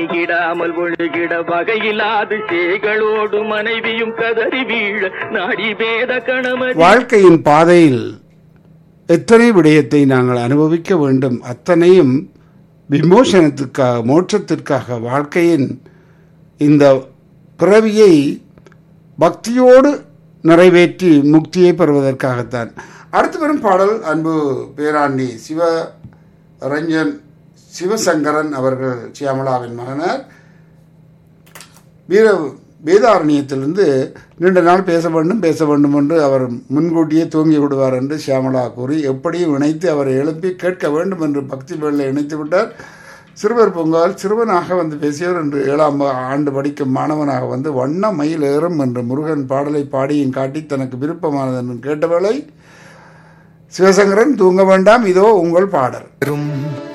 வழிகிடாமல் ஒழுகிட வகையில்லாது சேகளோடு மனைவியும் கதறி வீழ நாடி வேத கணவன் வாழ்க்கையின் பாதையில் எத்தனை விடயத்தை நாங்கள் அனுபவிக்க வேண்டும் அத்தனையும் விமோசனத்திற்காக மோட்சத்திற்காக வாழ்க்கையின் இந்த பிறவியை பக்தியோடு நிறைவேற்றி முக்தியை பெறுவதற்காகத்தான் அடுத்து வரும் பாடல் அன்பு பேராண்டி சிவ ரஞ்சன் சிவசங்கரன் அவர்கள் சியாமலாவின் மகனார் வீர வேதாரண்யத்திலிருந்து நீண்ட நாள் பேச வேண்டும் பேச வேண்டும் என்று அவர் முன்கூட்டியே தூங்கி விடுவார் என்று சியாமலா கூறி எப்படியும் இணைத்து அவரை எழுப்பி கேட்க வேண்டும் என்று பக்தி வேலை இணைத்து விட்டார் சிறுவர் பூங்கால் சிறுவனாக வந்து பேசியவர் என்று ஏழாம் ஆண்டு படிக்கும் மாணவனாக வந்து வண்ண மயில் ஏறும் என்று முருகன் பாடலை பாடியும் காட்டி தனக்கு விருப்பமானது என்று கேட்டவேளை சிவசங்கரன் தூங்க வேண்டாம் இதோ உங்கள் பாடல் பெரும்